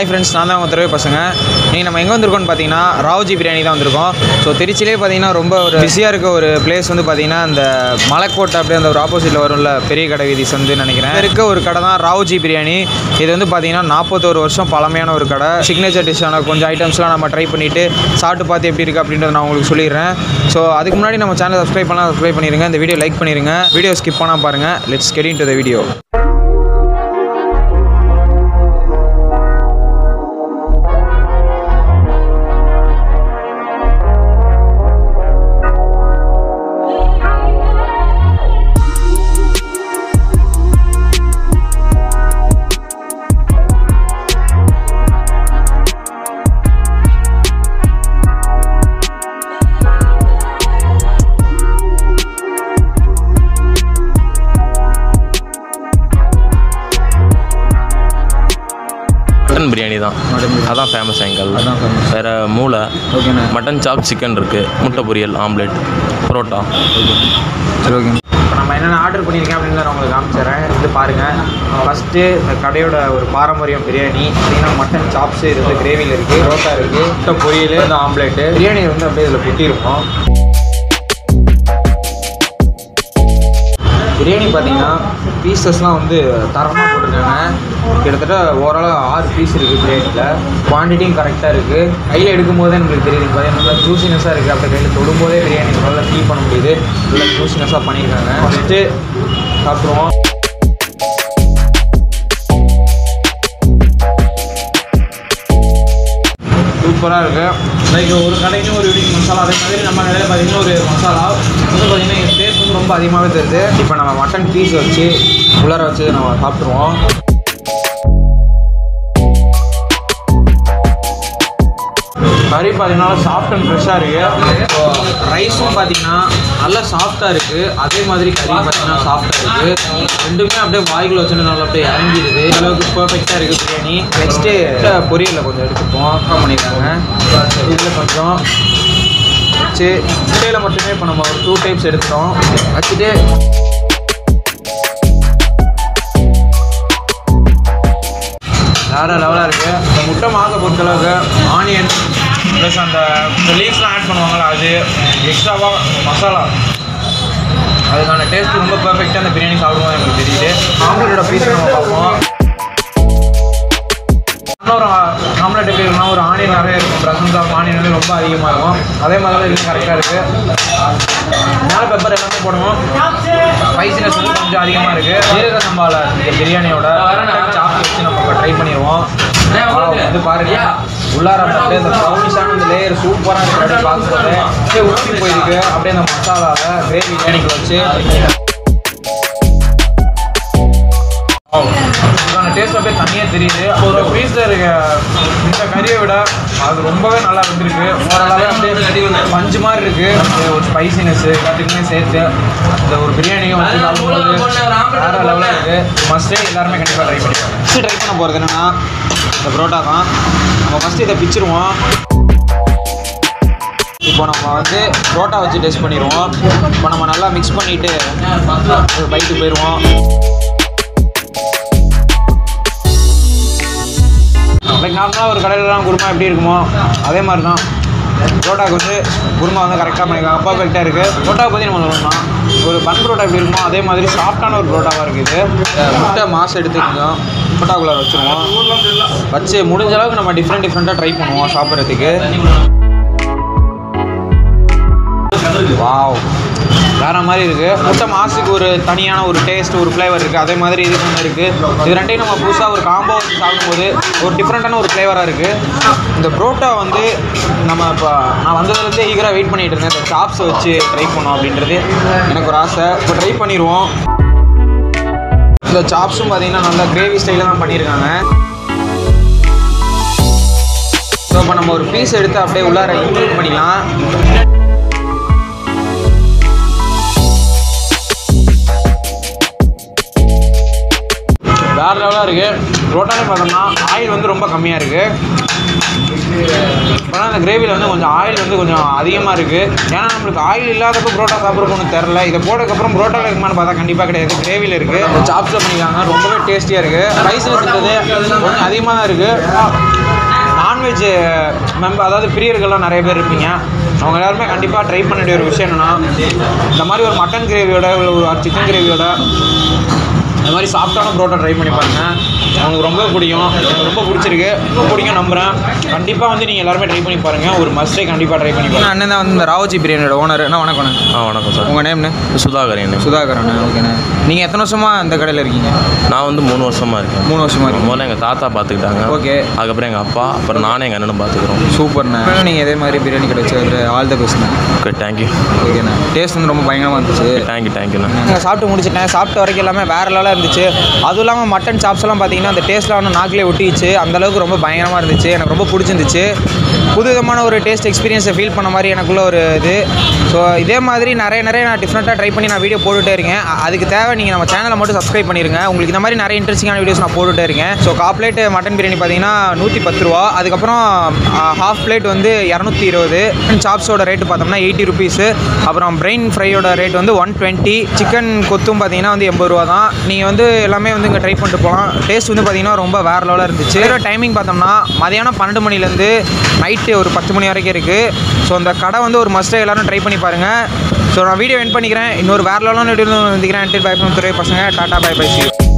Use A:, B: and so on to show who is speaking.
A: Hi friends நான் தான் உங்கள் துறவை பசங்க நீங்கள் நம்ம எங்கே வந்திருக்கோம்னு பார்த்தீங்கன்னா ராவ்ஜி பிரியாணி தான் வந்திருக்கோம் ஸோ திருச்சியிலே பார்த்தீங்கன்னா ரொம்ப ஒரு பிஸியாக இருக்க ஒரு பிளேஸ் வந்து பார்த்தீங்கன்னா இந்த மலைக்கோட்டை அப்படியே அந்த ஒரு ஆப்போசிட்டில் வரும்ல பெரிய கடை வீதி சந்து நினைக்கிறேன் இங்க இருக்க ஒரு கடை தான் ராவ்ஜி பிரியாணி இது வந்து பார்த்தீங்கன்னா நாற்பத்தோரு வருஷம் பழமையான ஒரு கடை சிக்னேச்சர் டிஷ்ஷான கொஞ்சம் ஐட்டம்ஸ்லாம் நம்ம ட்ரை பண்ணிவிட்டு சாப்பிட்டு பார்த்து எப்படி இருக்குது அப்படின்றத நான் உங்களுக்கு சொல்லிடுறேன் ஸோ அதுக்கு முன்னாடி நம்ம சேனல் சப்ஸ்கிரைப் பண்ணலாம் சப்ஸ்கிரைப் பண்ணிடுங்க இந்த வீடியோ லைக் பண்ணிடுங்க வீடியோ ஸ்கிப் பண்ணால் பாருங்கள் let's get into the video
B: mutton biryani தான் அதான் ஃபேமஸ் எங்கள்
A: அதான் famous.
B: வேறு மூளை
A: ஓகேண்ணா
B: மட்டன் சாப் சிக்கன் இருக்குது முட்டை பொரியல் ஆம்லெட் புரோட்டா
A: சரி ஓகே இப்போ நம்ம என்னென்ன ஆர்டர் பண்ணியிருக்கேன் அப்படின்னு நான் உங்களுக்கு காமிச்சிடுறேன் இது பாருங்கள் ஃபஸ்ட்டு இந்த கடையோட ஒரு பாரம்பரியம் பிரியாணி பார்த்தீங்கன்னா மட்டன் சாப்ஸு இது வந்து கிரேவியில் இருக்குது ரோட்டா இருக்குது முட்டை பொரியல் இந்த ஆம்லேட்டு பிரியாணி வந்து அப்படியே இதில் கொட்டியிருக்கோம் பிரியாணி பார்த்தீங்கன்னா பீசஸ்லாம் வந்து தரமாக போட்டிருக்காங்க கிட்டத்தட்ட ஓரளவு ஆறு பீஸ் இருக்குது பிரியாணியில் குவான்டிட்டியும் கரெக்டாக இருக்குது கையில் எடுக்கும் போதே நம்மளுக்கு தெரியுது பார்த்தீங்கன்னா நல்லா ஜூசினஸாக இருக்குது அப்படி கையில் தொடும்போதே பிரியாணி நல்லா ஃபீல் பண்ண முடியுது நல்லா ஜூசினஸாக பண்ணியிருக்காங்க ஃபஸ்ட்டு சாப்பிடுவோம் சூப்பராக இருக்குது லைக் ஒரு கடைக்கு ஒரு யூனிக் மசாலா அதே மாதிரி நம்ம கடையில் பார்த்தீங்கன்னா ஒரு மசாலா வந்து பார்த்தீங்கன்னா டேஸ்ட் வந்து ரொம்ப அதிகமாகவே தெரியுது இப்போ நம்ம மட்டன் பீஸ் வச்சு உள்ளார வச்சு நம்ம சாப்பிட்ருவோம் கறி பார்த்தீங்கன்னா சாஃப்ட் அண்ட் ஃப்ரெஷ்ஷாக இருக்குது ஸோ ரைஸும் பார்த்தீங்கன்னா நல்லா சாஃப்டாக இருக்குது அதே மாதிரி கறி பார்த்தீங்கன்னா சாஃப்டாக இருக்குது ரெண்டுமே அப்படியே வாய்க்குள்ள வச்சுட்டு நல்லா அப்படியே இறங்கிடுது இந்த அளவுக்கு பர்ஃபெக்டாக இருக்குது பிரியாணி நெக்ஸ்ட்டு பொரியலில் கொஞ்சம் எடுத்துப்போம் ஆஃப் பண்ணியிருக்காங்க இதில் கொஞ்சம் வச்சு முட்டையில் மட்டுமே இப்போ நம்ம ஒரு டூ டைப்ஸ் எடுத்துட்டோம் வச்சுட்டு வேறு லெவலாக இருக்குது இந்த முட்டை மாங்க பொறுத்தளவுக்கு ஆனியன் ப்ளஸ் அந்த லீவ்ஸ்லாம் ஆட் பண்ணுவாங்களா அது எக்ஸ்ட்ராவாக மசாலா அதுக்கான டேஸ்ட் ரொம்ப பர்ஃபெக்டாக அந்த பிரியாணி சாப்பிடுவோம் எனக்கு தெரியுது ஆம்லெட்டோட பீஸ் நம்ம பார்ப்போம் இன்னொரு ஆம்லெட் எப்படி இருக்குன்னா ஒரு ஆனியன் நிறைய இருக்கும் ப்ரெசன்ஸ் ஆஃப் ஆனியன் வந்து ரொம்ப அதிகமாக இருக்கும் அதே மாதிரி தான் இது கரெக்டாக இருக்குது மேலே பெப்பர் எல்லாமே போடணும் ஸ்பைசினஸ் வந்து கொஞ்சம் அதிகமாக இருக்குது ஜீரக சம்பாவில் இந்த பிரியாணியோட சாப்பிட்டு வச்சு நம்ம இப்போ ட்ரை பண்ணிடுவோம் வந்து பாருங்க உள்ளார அப்படியே இந்த ப்ரௌனிஷான இந்த லேயர் சூப்பராக இருக்கு அப்படியே பார்க்கும்போது அப்படியே ஊற்றி போயிருக்கு அப்படியே அந்த மசாலாவை கிரேவி பிரியாணிக்கு வச்சு இதுக்கான டேஸ்ட் அப்படியே தனியாக தெரியுது ஒரு பீஸில் இருக்க இந்த கறியை விட அது ரொம்பவே நல்லா வந்திருக்கு ஓரளவு அப்படியே பஞ்சு மாதிரி இருக்கு அது ஒரு ஸ்பைசினஸ் எல்லாத்துக்குமே சேர்த்து இந்த ஒரு பிரியாணியும் வந்து சாப்பிடும்போது வேற லெவலாக இருக்கு மஸ்டே எல்லாருமே கண்டிப்பாக ட்ரை பண்ணி ஃபஸ்ட்டு ட்ரை பண்ண போகிறது என்னன்னா இந்த புரோட்டா தான் நம்ம ஃபஸ்ட்டு இதை பிச்சிருவோம் இப்போ நம்ம வந்து புரோட்டா வச்சு டெஸ்ட் பண்ணிடுவோம் இப்போ நம்ம நல்லா மிக்ஸ் பண்ணிவிட்டு ஒரு பைட்டு போயிடுவோம் லைக் நார்மலாக ஒரு கடையிலலாம் குருமா எப்படி இருக்குமோ அதே மாதிரி தான் புரோட்டாக்கு வந்து குருமா வந்து கரெக்டாக பண்ணியிருக்காங்க பர்ஃபெக்டாக இருக்குது புரோட்டாவை பற்றி நம்ம சொல்லணும் ஒரு பன் புரோட்டா எப்படி இருக்குமோ அதே மாதிரி சாஃப்டான ஒரு புரோட்டாவாக இருக்குது இது முட்டை மாசு எடுத்துக்கோங்க புரோட்டாக்குள்ளே வச்சுருவோம் வச்சு முடிஞ்ச அளவுக்கு நம்ம டிஃப்ரெண்ட் டிஃப்ரெண்ட்டாக ட்ரை பண்ணுவோம் சாப்பிட்றதுக்கு வாவ் வேற மாதிரி இருக்கு முட்டை மாசுக்கு ஒரு தனியான ஒரு டேஸ்ட் ஒரு ஃப்ளேவர் இருக்கு அதே மாதிரி இது ஒன்று இருக்கு இது ரெண்டையும் நம்ம புதுசாக ஒரு காம்போ வச்சு சாப்பிடும்போது ஒரு டிஃப்ரெண்ட்டான ஒரு ஃப்ளேவராக இருக்கு இந்த புரோட்டா வந்து நம்ம இப்போ நான் வந்ததுலேருந்தே ஈகராக வெயிட் பண்ணிட்டு இருந்தேன் இந்த சாப்ஸை வச்சு ட்ரை பண்ணோம் அப்படின்றது எனக்கு ஒரு ஆசை இப்போ ட்ரை பண்ணிடுவோம் இந்த சாப்ஸும் பார்த்தீங்கன்னா நல்லா கிரேவி ஸ்டைலில் தான் பண்ணியிருக்காங்க ஸோ இப்போ நம்ம ஒரு பீஸ் எடுத்து அப்படியே உள்ளார இன்க்ளூட் பண்ணிக்கலாம் வேறு லெவலாக இருக்குது ரோட்டாலே பார்த்தோம்னா ஆயில் வந்து ரொம்ப கம்மியாக இருக்குது ஆனால் அந்த கிரேவியில் வந்து கொஞ்சம் ஆயில் வந்து கொஞ்சம் அதிகமாக இருக்குது ஏன்னா நம்மளுக்கு ஆயில் இல்லாதப்போ புரோட்டா சாப்பிட்றதுக்கு ஒன்றும் தெரில இதை போட்டதுக்கப்புறம் புரோட்டாவில் இருக்குமான்னு பார்த்தா கண்டிப்பாக கிடையாது கிரேவியில் இருக்குது சாப்ஸில் பண்ணிக்காங்க ரொம்பவே டேஸ்டியாக இருக்குது ஸ்பைசஸ் இருந்தது கொஞ்சம் அதிகமாக தான் இருக்குது நான்வெஜ் மெம்பர் அதாவது பிரியர்கள்லாம் நிறைய பேர் இருப்பீங்க அவங்க எல்லாருமே கண்டிப்பாக ட்ரை பண்ண வேண்டிய ஒரு விஷயம் என்னென்னா இந்த மாதிரி ஒரு மட்டன் கிரேவியோட இல்லை ஒரு சிக்கன் கிரேவியோட இந்த மாதிரி சாஃப்டான புரோட்டா ட்ரை பண்ணி பாருங்க உங்களுக்கு ரொம்ப பிடிக்கும் எனக்கு ரொம்ப பிடிச்சிருக்கு ரொம்ப பிடிக்கும் நம்புகிறேன் கண்டிப்பாக வந்து நீங்கள் எல்லாருமே ட்ரை பண்ணி பாருங்கள் ஒரு மஸ்டே கண்டிப்பாக ட்ரை பண்ணி பாருங்க அண்ணன் தான் வந்து இந்த ராவஜி பிரியாணியோட ஓனர் என்ன வணக்கம்
B: ஆ வணக்கம் சார்
A: உங்கள் நேம்னு
B: சுதாகர் என்ன
A: சுதாகரண்ணே ஓகேண்ணே நீங்கள் எத்தனை வருஷமாக இந்த கடையில் இருக்கீங்க
B: நான் வந்து மூணு வருஷமா இருக்கேன்
A: மூணு வருஷமா இருக்கீங்க
B: முதல்ல எங்கள் தாத்தா பார்த்துக்கிட்டாங்க
A: ஓகே
B: அதுக்கப்புறம் எங்கள் அப்பா அப்புறம் நானும் எங்கள் அண்ணனும் பார்த்துக்குறோம்
A: சூப்பர்ண்ணே நீங்கள் இதே மாதிரி பிரியாணி கடை வச்சு ஆல் த பெஸ்ட்ண்ணே
B: ஓகே தேங்க்யூ
A: ஓகேண்ணே டேஸ்ட் வந்து ரொம்ப பயங்கரமாக இருந்துச்சு
B: தேங்க்யூ தேங்க்யூண்ணா
A: நாங்கள் சாப்பிட்டு முடிச்சிட்டேன் சாப்பிட்ட வரைக்கும் எல்லாமே வேறு லெவலாக இருந்துச்சு அதுவும் இல்லாமல் மட்டன் சாப்ஸ் எல்லாம் பார்த்தீங்கன்னா அந்த டேஸ்ட்லாம் வந்து நாக்கிலே ஒட்டிச்சு அந்த அளவுக்கு ரொம்ப பயங்கரமாக இருந்துச்சு எனக்கு ரொம்ப பிடிச்சிருந்துச்சு புது விதமான ஒரு டேஸ்ட் எக்ஸ்பீரியன்ஸை ஃபீல் பண்ண மாதிரி எனக்குள்ள ஒரு இது ஸோ இதே மாதிரி நிறைய நிறைய நான் டிஃப்ரெண்ட்டாக ட்ரை பண்ணி நான் வீடியோ போட்டுகிட்டே இருக்கேன் அ- அதுக்கு தேவை நீங்கள் நம்ம சேனலை மட்டும் சப்ஸ்கிரைப் பண்ணிருங்க உங்களுக்கு இந்த மாதிரி நிறைய இன்ட்ரெஸ்டிங்கான வீடியோஸ் நான் போட்டுகிட்டே இருக்கேன் ஸோ கா பிளேட் மட்டன் பிரியாணி பார்த்தீங்கன்னா நூற்றி பத்து ரூபா அதுக்கப்புறம் ஹாஃப் பிளேட் வந்து இரநூத்தி இருபது சாப்ஸோட ரேட்டு பார்த்தோம்னா எயிட்டி ருபீஸு அப்புறம் பிரெயின் ஃப்ரையோட ரேட் வந்து ஒன் டுவெண்ட்டி சிக்கன் கொத்தும் பார்த்தீங்கன்னா வந்து எண்பது ரூபா தான் நீங்கள் வந்து எல்லாமே வந்து இங்கே ட்ரை பண்ணிட்டு போகலாம் டேஸ்ட் வந்து பார்த்தீங்கன்னா ரொம்ப வேறு லெவலாக இருந்துச்சு வேறு டைமிங் பார்த்தோம்னா மதியானம் பன்னெண்டு மணிலேருந்து நைட்டு ஒரு பத்து மணி வரைக்கும் இருக்குது ஸோ அந்த கடை வந்து ஒரு மஸ்ட்டை எல்லாரும் ட்ரை பண்ணி பாருங்கள் ஸோ நான் வீடியோ என் பண்ணிக்கிறேன் இன்னொரு வேறு லெவலான வீடியோ வந்துக்கிறேன் பை துறை பசங்க டாட்டா பை பை சி